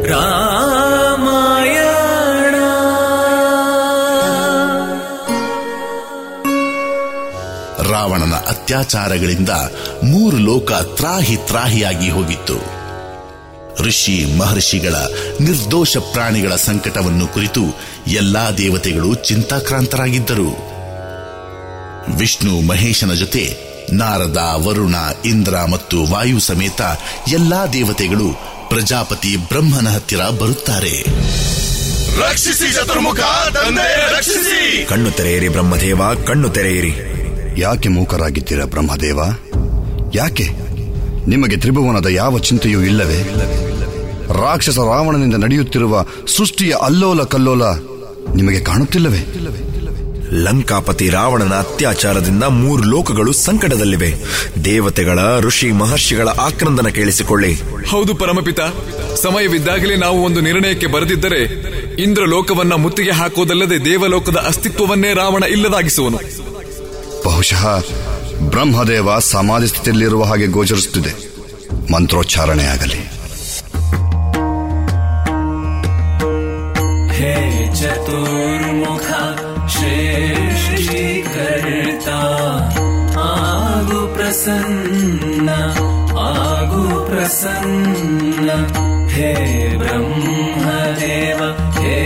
ರಾವಣನ ಅತ್ಯಾಚಾರಗಳಿಂದ ಮೂರು ಲೋಕ ತ್ರಾಹಿ ತ್ರಾಹಿಯಾಗಿ ಹೋಗಿತ್ತು ಋಷಿ ಮಹರ್ಷಿಗಳ ನಿರ್ದೋಷ ಪ್ರಾಣಿಗಳ ಸಂಕಟವನ್ನು ಕುರಿತು ಎಲ್ಲಾ ದೇವತೆಗಳು ಚಿಂತಾಕ್ರಾಂತರಾಗಿದ್ದರು ವಿಷ್ಣು ಮಹೇಶನ ಜೊತೆ ನಾರದ ವರುಣ ಇಂದ್ರ ಮತ್ತು ವಾಯು ಸಮೇತ ಎಲ್ಲಾ ದೇವತೆಗಳು ಪ್ರಜಾಪತಿ ಬ್ರಹ್ಮನ ಹತ್ತಿರ ಬರುತ್ತಾರೆ ರಕ್ಷಿಸಿ ಚತುರ್ಮುಖ ತಂದೆ ರಕ್ಷಿಸಿ ಕಣ್ಣು ತೆರೆಯಿರಿ ಬ್ರಹ್ಮದೇವ ಕಣ್ಣು ತೆರೆಯಿರಿ ಯಾಕೆ ಮೂಕರಾಗಿದ್ದೀರಾ ಬ್ರಹ್ಮದೇವ ಯಾಕೆ ನಿಮಗೆ ತ್ರಿಭುವನದ ಯಾವ ಚಿಂತೆಯೂ ಇಲ್ಲವೇ ರಾಕ್ಷಸ ರಾವಣನಿಂದ ನಡೆಯುತ್ತಿರುವ ಸೃಷ್ಟಿಯ ಅಲ್ಲೋಲ ಕಲ್ಲೋಲ ನಿಮಗೆ ಕಾಣುತ್ತಿಲ್ಲವೇ ಲಂಕಾಪತಿ ರಾವಣನ ಅತ್ಯಾಚಾರದಿಂದ ಮೂರು ಲೋಕಗಳು ಸಂಕಟದಲ್ಲಿವೆ ದೇವತೆಗಳ ಋಷಿ ಮಹರ್ಷಿಗಳ ಆಕ್ರಂದನ ಕೇಳಿಸಿಕೊಳ್ಳಿ ಹೌದು ಪರಮಪಿತ ಸಮಯವಿದ್ದಾಗಲೇ ನಾವು ಒಂದು ನಿರ್ಣಯಕ್ಕೆ ಬರೆದಿದ್ದರೆ ಇಂದ್ರ ಲೋಕವನ್ನ ಮುತ್ತಿಗೆ ಹಾಕುವುದಲ್ಲದೆ ದೇವಲೋಕದ ಅಸ್ತಿತ್ವವನ್ನೇ ರಾವಣ ಇಲ್ಲದಾಗಿಸುವನು ಬಹುಶಃ ಬ್ರಹ್ಮದೇವ ಸಮಾಧಿ ಸ್ಥಿತಿಯಲ್ಲಿರುವ ಹಾಗೆ ಗೋಚರಿಸುತ್ತಿದೆ ಮಂತ್ರೋಚ್ಚಾರಣೆ ಆಗಲಿ हे चतुर्मुखा श्रेष्ठीकर्ता आगु प्रसन्न आगु प्रसन्न हे ब्रह्मदेव हे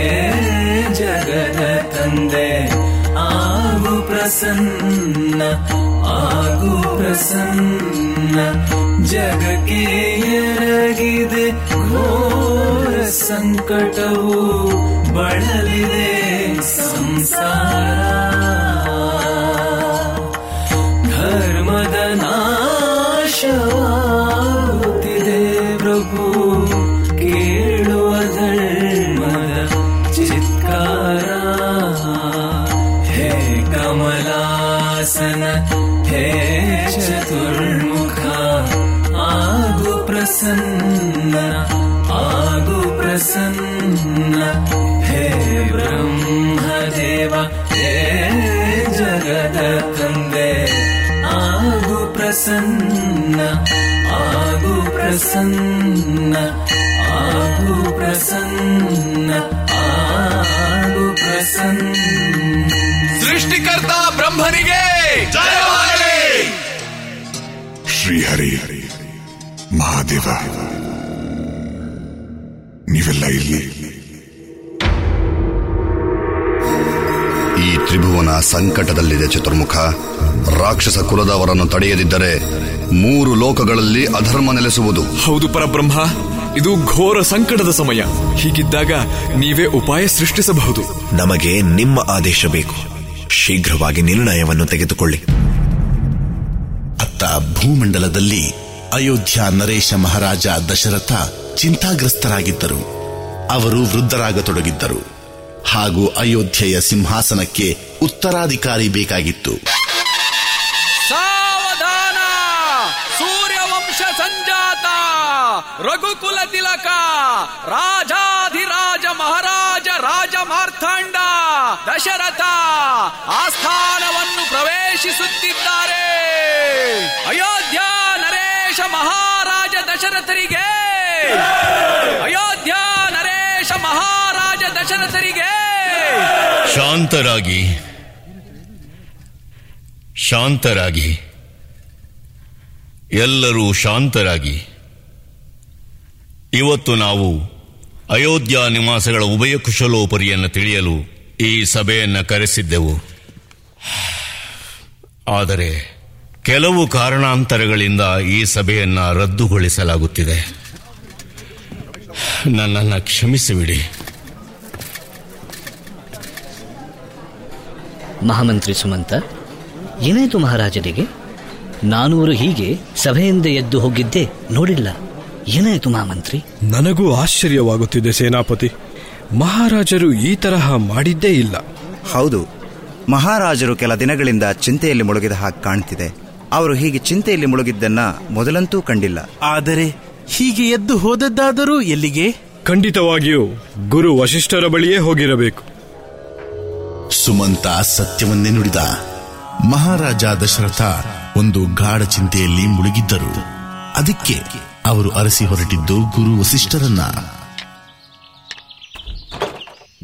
जगदतन्दे आगु प्रसन्न आगु प्रसन्न जगಕ್ಕೆ ಎರಗಿದೆ ಘೋರ ಸಂಕಟವು ಬಳಲಿದೆ ಸಂಸಾರ ಧರ್ಮದ ನಾಶವಾಗುತ್ತಿದೆ ಪ್ರಭು ಕೇಳುವ ಧರ್ಮದ ಚಿತ್ಕಾರ ಹೇ ಕಮಲಾಸನ ಹೇ ಚತುರ್ಮುಖ ಆಗು ಪ್ರಸನ್ನ ಆಗು ಪ್ರಸನ್ನ ಹೇ ಬ್ರಹ್ಮದೇವ ಹೇ ಜಗದ ತಂದೆ ಆಗು ಪ್ರಸನ್ನ ಆಗು ಪ್ರಸನ್ನ ಆಗು ಪ್ರಸನ್ನ ಆಗು ಪ್ರಸನ್ನ ಸೃಷ್ಟಿಕರ್ತ ಬ್ರಹ್ಮನಿಗೆ ಜಯವಾಗಲಿ ಶ್ರೀಹರಿ ಮಹಾದೇವ ನೀವೆಲ್ಲ ಇಲ್ಲಿ ಈ ತ್ರಿಭುವನ ಸಂಕಟದಲ್ಲಿದೆ ಚತುರ್ಮುಖ ರಾಕ್ಷಸ ಕುಲದವರನ್ನು ತಡೆಯದಿದ್ದರೆ ಮೂರು ಲೋಕಗಳಲ್ಲಿ ಅಧರ್ಮ ನೆಲೆಸುವುದು ಹೌದು ಪರಬ್ರಹ್ಮ ಇದು ಘೋರ ಸಂಕಟದ ಸಮಯ ಹೀಗಿದ್ದಾಗ ನೀವೇ ಉಪಾಯ ಸೃಷ್ಟಿಸಬಹುದು ನಮಗೆ ನಿಮ್ಮ ಆದೇಶ ಬೇಕು ಶೀಘ್ರವಾಗಿ ನಿರ್ಣಯವನ್ನು ತೆಗೆದುಕೊಳ್ಳಿ ಅತ್ತ ಭೂಮಂಡಲದಲ್ಲಿ ಅಯೋಧ್ಯ ನರೇಶ ಮಹಾರಾಜ ದಶರಥ ಚಿಂತಾಗ್ರಸ್ತರಾಗಿದ್ದರು ಅವರು ವೃದ್ಧರಾಗತೊಡಗಿದ್ದರು ಹಾಗೂ ಅಯೋಧ್ಯೆಯ ಸಿಂಹಾಸನಕ್ಕೆ ಉತ್ತರಾಧಿಕಾರಿ ಬೇಕಾಗಿತ್ತು ಸಾವಧಾನ ಸೂರ್ಯವಂಶ ಸಂಜಾತ ರಘುಕುಲ ತಿಲಕ ರಾಜಾಧಿರಾಜ ಮಹಾರಾಜ ರಾಜ ಮಾರ್ಥಾಂಡ ದಶರಥ ಆಸ್ಥಾನವನ್ನು ಪ್ರವೇಶಿಸುತ್ತಿದ್ದಾರೆ ಅಯೋಧ್ಯ ನರೇಶ ಮಹಾರಾಜ ದಶರಥರಿಗೆ ಅಯೋಧ್ಯ ನರೇಶ ಮಹಾರಾಜ ದಶರಥರಿಗೆ ಶಾಂತರಾಗಿ ಶಾಂತರಾಗಿ ಎಲ್ಲರೂ ಶಾಂತರಾಗಿ ಇವತ್ತು ನಾವು ಅಯೋಧ್ಯ ನಿವಾಸಗಳ ಉಭಯ ಕುಶಲೋಪರಿಯನ್ನು ತಿಳಿಯಲು ಈ ಸಭೆಯನ್ನು ಕರೆಸಿದ್ದೆವು ಆದರೆ ಕೆಲವು ಕಾರಣಾಂತರಗಳಿಂದ ಈ ಸಭೆಯನ್ನ ರದ್ದುಗೊಳಿಸಲಾಗುತ್ತಿದೆ ನನ್ನನ್ನು ಕ್ಷಮಿಸಿಬಿಡಿ ಮಹಾಮಂತ್ರಿ ಸುಮಂತ ಏನಾಯ್ತು ಮಹಾರಾಜರಿಗೆ ನಾನೂರು ಹೀಗೆ ಸಭೆಯಿಂದ ಎದ್ದು ಹೋಗಿದ್ದೆ ನೋಡಿಲ್ಲ ಏನಾಯ್ತು ಮಹಾಮಂತ್ರಿ ನನಗೂ ಆಶ್ಚರ್ಯವಾಗುತ್ತಿದೆ ಸೇನಾಪತಿ ಮಹಾರಾಜರು ಈ ತರಹ ಮಾಡಿದ್ದೇ ಇಲ್ಲ ಹೌದು ಮಹಾರಾಜರು ಕೆಲ ದಿನಗಳಿಂದ ಚಿಂತೆಯಲ್ಲಿ ಮುಳುಗಿದ ಹಾಗೆ ಕಾಣ್ತಿದೆ ಅವರು ಹೀಗೆ ಚಿಂತೆಯಲ್ಲಿ ಮುಳುಗಿದ್ದನ್ನ ಮೊದಲಂತೂ ಕಂಡಿಲ್ಲ ಆದರೆ ಹೀಗೆ ಎದ್ದು ಹೋದದ್ದಾದರೂ ಎಲ್ಲಿಗೆ ಖಂಡಿತವಾಗಿಯೂ ಗುರು ವಶಿಷ್ಠರ ಬಳಿಯೇ ಹೋಗಿರಬೇಕು ಸುಮಂತ ಸತ್ಯವನ್ನೇ ನುಡಿದ ಮಹಾರಾಜ ದಶರಥ ಒಂದು ಗಾಢ ಚಿಂತೆಯಲ್ಲಿ ಮುಳುಗಿದ್ದರು ಅದಕ್ಕೆ ಅವರು ಅರಸಿ ಹೊರಟಿದ್ದು ಗುರು ವಸಿಷ್ಠರನ್ನ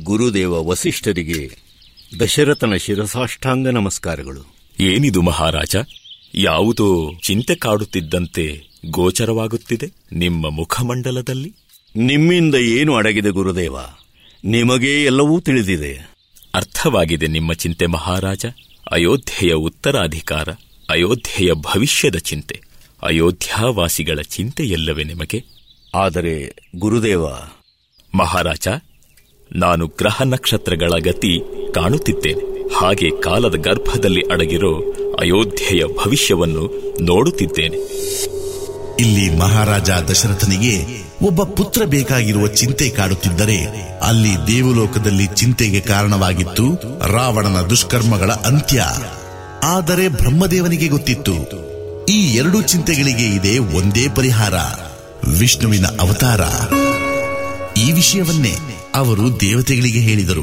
ಗುರುದೇವ ವಸಿಷ್ಠರಿಗೆ ದಶರಥನ ಶಿರಸಾಷ್ಟಾಂಗ ನಮಸ್ಕಾರಗಳು ಏನಿದು ಮಹಾರಾಜ ಯಾವುದೋ ಚಿಂತೆ ಕಾಡುತ್ತಿದ್ದಂತೆ ಗೋಚರವಾಗುತ್ತಿದೆ ನಿಮ್ಮ ಮುಖಮಂಡಲದಲ್ಲಿ ನಿಮ್ಮಿಂದ ಏನು ಅಡಗಿದೆ ಗುರುದೇವ ನಿಮಗೇ ಎಲ್ಲವೂ ತಿಳಿದಿದೆ ಅರ್ಥವಾಗಿದೆ ನಿಮ್ಮ ಚಿಂತೆ ಮಹಾರಾಜ ಅಯೋಧ್ಯೆಯ ಉತ್ತರಾಧಿಕಾರ ಅಯೋಧ್ಯೆಯ ಭವಿಷ್ಯದ ಚಿಂತೆ ಅಯೋಧ್ಯಾವಾಸಿಗಳ ಚಿಂತೆ ಎಲ್ಲವೇ ನಿಮಗೆ ಆದರೆ ಗುರುದೇವ ಮಹಾರಾಜ ನಾನು ಗ್ರಹ ನಕ್ಷತ್ರಗಳ ಗತಿ ಕಾಣುತ್ತಿದ್ದೇನೆ ಹಾಗೆ ಕಾಲದ ಗರ್ಭದಲ್ಲಿ ಅಡಗಿರೋ ಅಯೋಧ್ಯೆಯ ಭವಿಷ್ಯವನ್ನು ನೋಡುತ್ತಿದ್ದೇನೆ ಇಲ್ಲಿ ಮಹಾರಾಜ ದಶರಥನಿಗೆ ಒಬ್ಬ ಪುತ್ರ ಬೇಕಾಗಿರುವ ಚಿಂತೆ ಕಾಡುತ್ತಿದ್ದರೆ ಅಲ್ಲಿ ದೇವಲೋಕದಲ್ಲಿ ಚಿಂತೆಗೆ ಕಾರಣವಾಗಿತ್ತು ರಾವಣನ ದುಷ್ಕರ್ಮಗಳ ಅಂತ್ಯ ಆದರೆ ಬ್ರಹ್ಮದೇವನಿಗೆ ಗೊತ್ತಿತ್ತು ಈ ಎರಡು ಚಿಂತೆಗಳಿಗೆ ಇದೆ ಒಂದೇ ಪರಿಹಾರ ವಿಷ್ಣುವಿನ ಅವತಾರ ಈ ವಿಷಯವನ್ನೇ ಅವರು ದೇವತೆಗಳಿಗೆ ಹೇಳಿದರು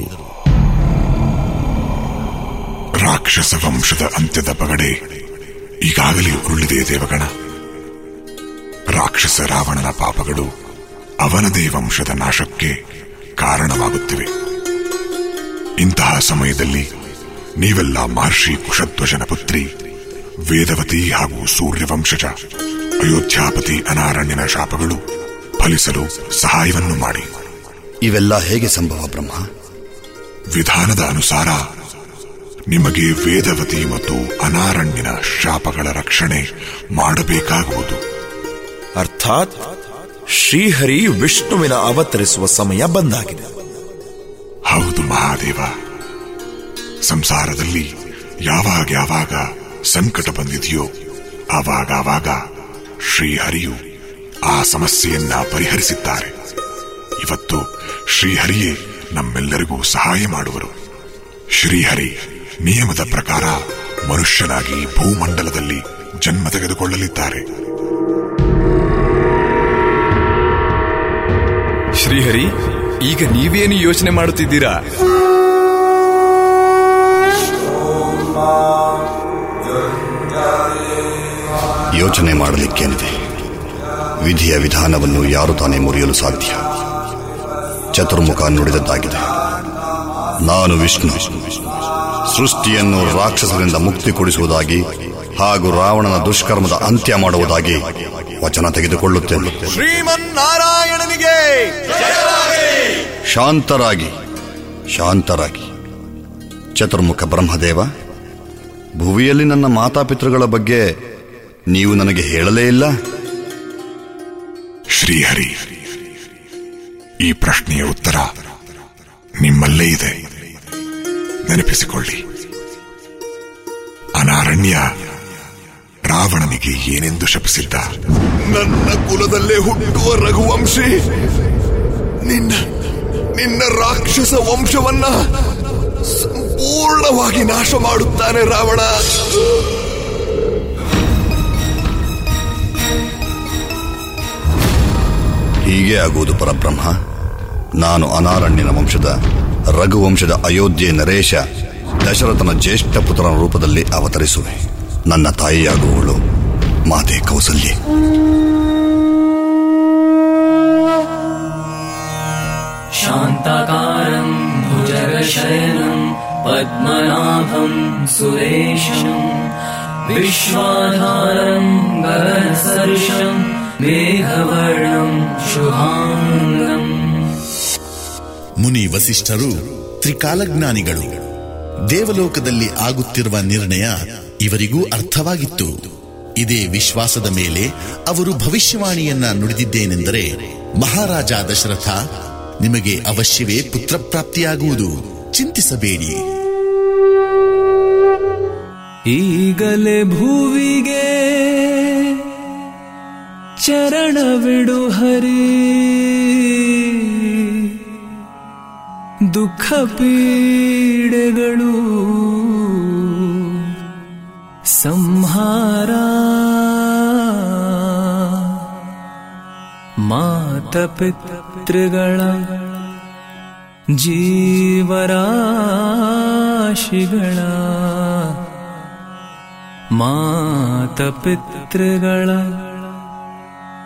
ರಾಕ್ಷಸ ವಂಶದ ಅಂತ್ಯದ ಪಗಡೆ ಈಗಾಗಲೇ ಉರುಳಿದೆ ದೇವಗಣ ರಾಕ್ಷಸ ರಾವಣನ ಪಾಪಗಳು ಅವನದೇ ವಂಶದ ನಾಶಕ್ಕೆ ಕಾರಣವಾಗುತ್ತಿವೆ ಇಂತಹ ಸಮಯದಲ್ಲಿ ನೀವೆಲ್ಲ ಮಹರ್ಷಿ ಕುಶಧ್ವಜನ ಪುತ್ರಿ ವೇದವತಿ ಹಾಗೂ ಸೂರ್ಯವಂಶಜ ಅಯೋಧ್ಯಾಪತಿ ಅನಾರಣ್ಯನ ಶಾಪಗಳು ಫಲಿಸಲು ಸಹಾಯವನ್ನು ಮಾಡಿ ಇವೆಲ್ಲ ಹೇಗೆ ಸಂಭವ ಬ್ರಹ್ಮ ವಿಧಾನದ ಅನುಸಾರ ನಿಮಗೆ ವೇದವತಿ ಮತ್ತು ಅನಾರಣ್ಯನ ಶಾಪಗಳ ರಕ್ಷಣೆ ಮಾಡಬೇಕಾಗುವುದು ಅರ್ಥಾತ್ ಶ್ರೀಹರಿ ವಿಷ್ಣುವಿನ ಅವತರಿಸುವ ಸಮಯ ಬಂದಾಗಿದೆ ಹೌದು ಮಹಾದೇವ ಸಂಸಾರದಲ್ಲಿ ಯಾವಾಗ ಯಾವಾಗ ಸಂಕಟ ಬಂದಿದೆಯೋ ಆವಾಗ ಆವಾಗ ಶ್ರೀಹರಿಯು ಆ ಸಮಸ್ಯೆಯನ್ನ ಪರಿಹರಿಸಿದ್ದಾರೆ ಇವತ್ತು ಶ್ರೀಹರಿಯೇ ನಮ್ಮೆಲ್ಲರಿಗೂ ಸಹಾಯ ಮಾಡುವರು ಶ್ರೀಹರಿ ನಿಯಮದ ಪ್ರಕಾರ ಮನುಷ್ಯನಾಗಿ ಭೂಮಂಡಲದಲ್ಲಿ ಜನ್ಮ ತೆಗೆದುಕೊಳ್ಳಲಿದ್ದಾರೆ ಶ್ರೀಹರಿ ಈಗ ನೀವೇನು ಯೋಚನೆ ಮಾಡುತ್ತಿದ್ದೀರಾ ಯೋಚನೆ ಮಾಡಲಿಕ್ಕೇನಿದೆ ವಿಧಿಯ ವಿಧಾನವನ್ನು ಯಾರು ತಾನೇ ಮುರಿಯಲು ಸಾಧ್ಯ ಚತುರ್ಮುಖ ನುಡಿದದ್ದಾಗಿದೆ ನಾನು ವಿಷ್ಣು ಸೃಷ್ಟಿಯನ್ನು ರಾಕ್ಷಸರಿಂದ ಮುಕ್ತಿ ಕೊಡಿಸುವುದಾಗಿ ಹಾಗೂ ರಾವಣನ ದುಷ್ಕರ್ಮದ ಅಂತ್ಯ ಮಾಡುವುದಾಗಿ ವಚನ ತೆಗೆದುಕೊಳ್ಳುತ್ತೇನೆ ಶ್ರೀಮನ್ನಾರಾಯಣನಿಗೆ ಶಾಂತರಾಗಿ ಶಾಂತರಾಗಿ ಚತುರ್ಮುಖ ಬ್ರಹ್ಮದೇವ ಭುವಿಯಲ್ಲಿ ನನ್ನ ಮಾತಾಪಿತೃಗಳ ಬಗ್ಗೆ ನೀವು ನನಗೆ ಹೇಳಲೇ ಇಲ್ಲ ಶ್ರೀಹರಿ ಈ ಪ್ರಶ್ನೆಯ ಉತ್ತರ ನಿಮ್ಮಲ್ಲೇ ಇದೆ ನೆನಪಿಸಿಕೊಳ್ಳಿ ಅನಾರಣ್ಯ ರಾವಣನಿಗೆ ಏನೆಂದು ಶಪಿಸಿದ್ದ ನನ್ನ ಕುಲದಲ್ಲೇ ಹುಟ್ಟುವ ರಘುವಂಶಿ ನಿನ್ನ ನಿನ್ನ ರಾಕ್ಷಸ ವಂಶವನ್ನ ಸಂಪೂರ್ಣವಾಗಿ ನಾಶ ಮಾಡುತ್ತಾನೆ ರಾವಣ ಹೀಗೆ ಆಗುವುದು ಪರಬ್ರಹ್ಮ ನಾನು ಅನಾರಣ್ಯನ ವಂಶದ ರಘುವಂಶದ ಅಯೋಧ್ಯೆ ನರೇಶ ದಶರಥನ ಜ್ಯೇಷ್ಠ ಪುತ್ರನ ರೂಪದಲ್ಲಿ ಅವತರಿಸುವೆ ನನ್ನ ತಾಯಿಯಾಗುವವಳು ಮಾತೆ ಕೌಸಲ್ಯೆ शान्ताकारम् भुजगशयनम् पद्मनाभम् सुरेशम् विश्वाधारम् गगनसदृशम् मेघवर्णम् शुभाङ्गम् ಮುನಿ ವಸಿಷ್ಠರು ತ್ರಿಕಾಲಜ್ಞಾನಿಗಳು ದೇವಲೋಕದಲ್ಲಿ ಆಗುತ್ತಿರುವ ನಿರ್ಣಯ ಇವರಿಗೂ ಅರ್ಥವಾಗಿತ್ತು ಇದೇ ವಿಶ್ವಾಸದ ಮೇಲೆ ಅವರು ಭವಿಷ್ಯವಾಣಿಯನ್ನ ನುಡಿದಿದ್ದೇನೆಂದರೆ ಮಹಾರಾಜ ದಶರಥ ನಿಮಗೆ ಅವಶ್ಯವೇ ಪುತ್ರಪ್ರಾಪ್ತಿಯಾಗುವುದು ಚಿಂತಿಸಬೇಡಿ ಈಗಲೇ ಭುವಿಗೆ ಚರಣವಿಡು ಹರಿ ದುಃಖ ಪೀಡೆಗಳು ಸಂಹಾರ ಮಾತಪಿತೃಗಳ ಜೀವರಾಶಿಗಳ ಮಾತಪಿತೃಗಳ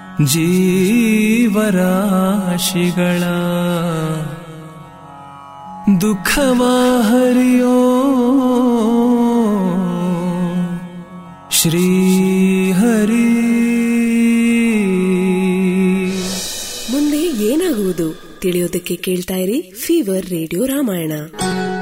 ಜೀವರಾಶಿಗಳ ದುಃಖವಾ ಹರಿಯೋ ಶ್ರೀ ಹರಿ ಮುಂದೆ ಏನಾಗುವುದು ತಿಳಿಯೋದಕ್ಕೆ ಕೇಳ್ತಾ ಇರಿ ಫೀವರ್ ರೇಡಿಯೋ ರಾಮಾಯಣ